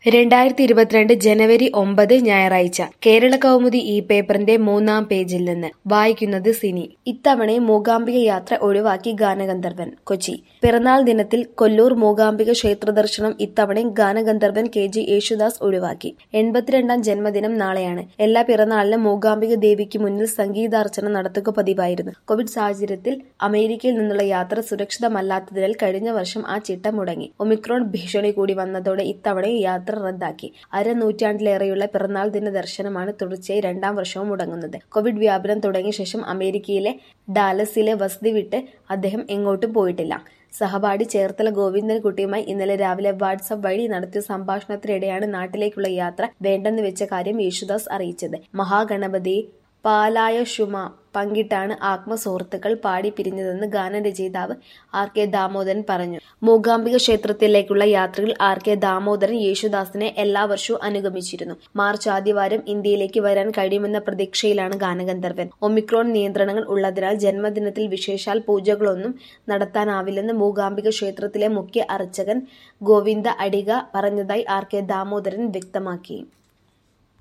രണ്ടായിരത്തി ഇരുപത്തിരണ്ട് ജനുവരി ഒമ്പത് ഞായറാഴ്ച കേരള കൗമുദി ഈ പേപ്പറിന്റെ മൂന്നാം പേജിൽ നിന്ന് വായിക്കുന്നത് സിനി ഇത്തവണയും മൂകാംബിക യാത്ര ഒഴിവാക്കി ഗാനഗന്ധർവൻ കൊച്ചി പിറന്നാൾ ദിനത്തിൽ കൊല്ലൂർ മൂകാംബിക ക്ഷേത്ര ദർശനം ഇത്തവണയും ഗാനഗന്ധർവൻ കെ ജി യേശുദാസ് ഒഴിവാക്കി എൺപത്തിരണ്ടാം ജന്മദിനം നാളെയാണ് എല്ലാ പിറന്നാളിലും മൂകാംബിക ദേവിക്ക് മുന്നിൽ സംഗീതാർച്ചന നടത്തുക പതിവായിരുന്നു കോവിഡ് സാഹചര്യത്തിൽ അമേരിക്കയിൽ നിന്നുള്ള യാത്ര സുരക്ഷിതമല്ലാത്തതിനാൽ കഴിഞ്ഞ വർഷം ആ ചിട്ട മുടങ്ങി ഒമിക്രോൺ ഭീഷണി കൂടി വന്നതോടെ ഇത്തവണയും യാത്ര റദ്ദാക്കി അരനൂറ്റാണ്ടിലേറെയുള്ള പിറന്നാൾ ദിന ദർശനമാണ് തുടർച്ചയായി രണ്ടാം വർഷവും മുടങ്ങുന്നത് കോവിഡ് വ്യാപനം തുടങ്ങിയ ശേഷം അമേരിക്കയിലെ ഡാലസിലെ വസതി വിട്ട് അദ്ദേഹം എങ്ങോട്ടും പോയിട്ടില്ല സഹപാഠി ചേർത്തല ഗോവിന്ദൻകുട്ടിയുമായി ഇന്നലെ രാവിലെ വാട്സപ്പ് വഴി നടത്തിയ സംഭാഷണത്തിനിടെയാണ് നാട്ടിലേക്കുള്ള യാത്ര വേണ്ടെന്ന് വെച്ച കാര്യം യേശുദാസ് അറിയിച്ചത് മഹാഗണപതി പാലായ ഷുമ പങ്കിട്ടാണ് ആത്മസുഹൃത്തുക്കൾ പാടി പിരിഞ്ഞതെന്ന് ഗാനരചയിതാവ് ആർ കെ ദാമോദരൻ പറഞ്ഞു മൂകാംബിക ക്ഷേത്രത്തിലേക്കുള്ള യാത്രയിൽ ആർ കെ ദാമോദരൻ യേശുദാസിനെ എല്ലാ വർഷവും അനുഗമിച്ചിരുന്നു മാർച്ച് ആദ്യവാരം ഇന്ത്യയിലേക്ക് വരാൻ കഴിയുമെന്ന പ്രതീക്ഷയിലാണ് ഗാനഗന്ധർവൻ ഒമിക്രോൺ നിയന്ത്രണങ്ങൾ ഉള്ളതിനാൽ ജന്മദിനത്തിൽ വിശേഷാൽ പൂജകളൊന്നും നടത്താനാവില്ലെന്ന് മൂകാംബിക ക്ഷേത്രത്തിലെ മുഖ്യ അർച്ചകൻ ഗോവിന്ദ അടിക പറഞ്ഞതായി ആർ കെ ദാമോദരൻ വ്യക്തമാക്കി